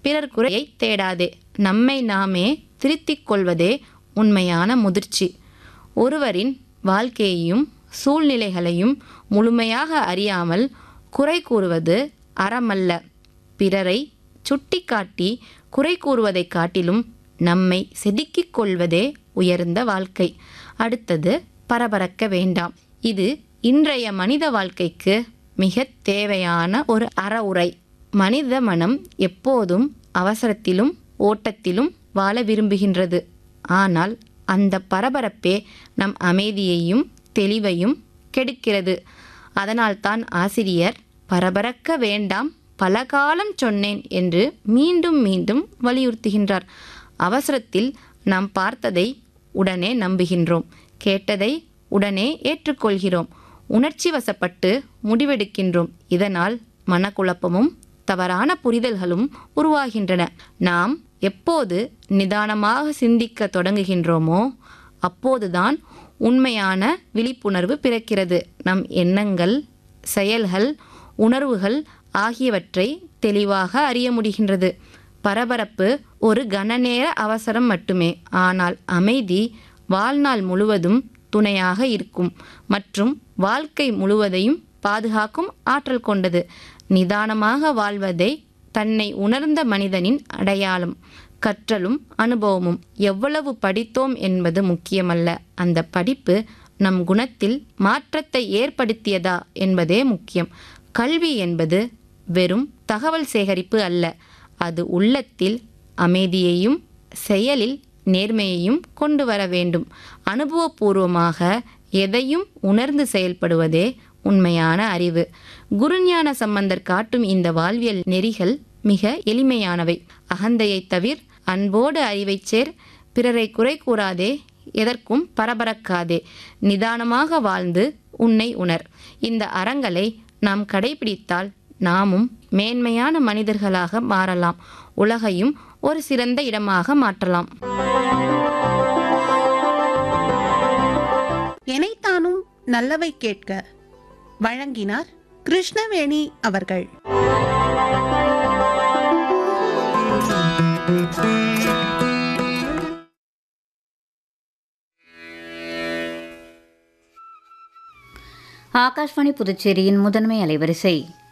பிறர் குறையை தேடாதே நம்மை நாமே திருத்திக் கொள்வதே உண்மையான முதிர்ச்சி ஒருவரின் வாழ்க்கையையும் சூழ்நிலைகளையும் முழுமையாக அறியாமல் குறை கூறுவது அறமல்ல பிறரை சுட்டிக்காட்டி குறை கூறுவதைக் காட்டிலும் நம்மை செதுக்கிக் கொள்வதே உயர்ந்த வாழ்க்கை அடுத்தது பரபரக்க வேண்டாம் இது இன்றைய மனித வாழ்க்கைக்கு மிக தேவையான ஒரு அறவுரை மனித மனம் எப்போதும் அவசரத்திலும் ஓட்டத்திலும் வாழ விரும்புகின்றது ஆனால் அந்த பரபரப்பே நம் அமைதியையும் தெளிவையும் கெடுக்கிறது அதனால்தான் ஆசிரியர் பரபரக்க வேண்டாம் பல காலம் சொன்னேன் என்று மீண்டும் மீண்டும் வலியுறுத்துகின்றார் அவசரத்தில் நாம் பார்த்ததை உடனே நம்புகின்றோம் கேட்டதை உடனே ஏற்றுக்கொள்கிறோம் உணர்ச்சி வசப்பட்டு முடிவெடுக்கின்றோம் இதனால் மனக்குழப்பமும் தவறான புரிதல்களும் உருவாகின்றன நாம் எப்போது நிதானமாக சிந்திக்க தொடங்குகின்றோமோ அப்போதுதான் உண்மையான விழிப்புணர்வு பிறக்கிறது நம் எண்ணங்கள் செயல்கள் உணர்வுகள் ஆகியவற்றை தெளிவாக அறிய முடிகின்றது பரபரப்பு ஒரு கணநேர அவசரம் மட்டுமே ஆனால் அமைதி வாழ்நாள் முழுவதும் துணையாக இருக்கும் மற்றும் வாழ்க்கை முழுவதையும் பாதுகாக்கும் ஆற்றல் கொண்டது நிதானமாக வாழ்வதை தன்னை உணர்ந்த மனிதனின் அடையாளம் கற்றலும் அனுபவமும் எவ்வளவு படித்தோம் என்பது முக்கியமல்ல அந்த படிப்பு நம் குணத்தில் மாற்றத்தை ஏற்படுத்தியதா என்பதே முக்கியம் கல்வி என்பது வெறும் தகவல் சேகரிப்பு அல்ல அது உள்ளத்தில் அமைதியையும் செயலில் நேர்மையையும் கொண்டு வர வேண்டும் அனுபவபூர்வமாக எதையும் உணர்ந்து செயல்படுவதே உண்மையான அறிவு குருஞான சம்பந்தர் காட்டும் இந்த வாழ்வியல் நெறிகள் மிக எளிமையானவை அகந்தையை தவிர் அன்போடு அறிவைச் சேர் பிறரை குறை கூறாதே எதற்கும் பரபரக்காதே நிதானமாக வாழ்ந்து உன்னை உணர் இந்த அறங்களை நாம் கடைபிடித்தால் நாமும் மேன்மையான மனிதர்களாக மாறலாம் உலகையும் ஒரு சிறந்த இடமாக மாற்றலாம் எனைத்தானும் நல்லவை கேட்க வழங்கினார் கிருஷ்ணவேணி அவர்கள் ஆகாஷ்வாணி புதுச்சேரியின் முதன்மை அலைவரிசை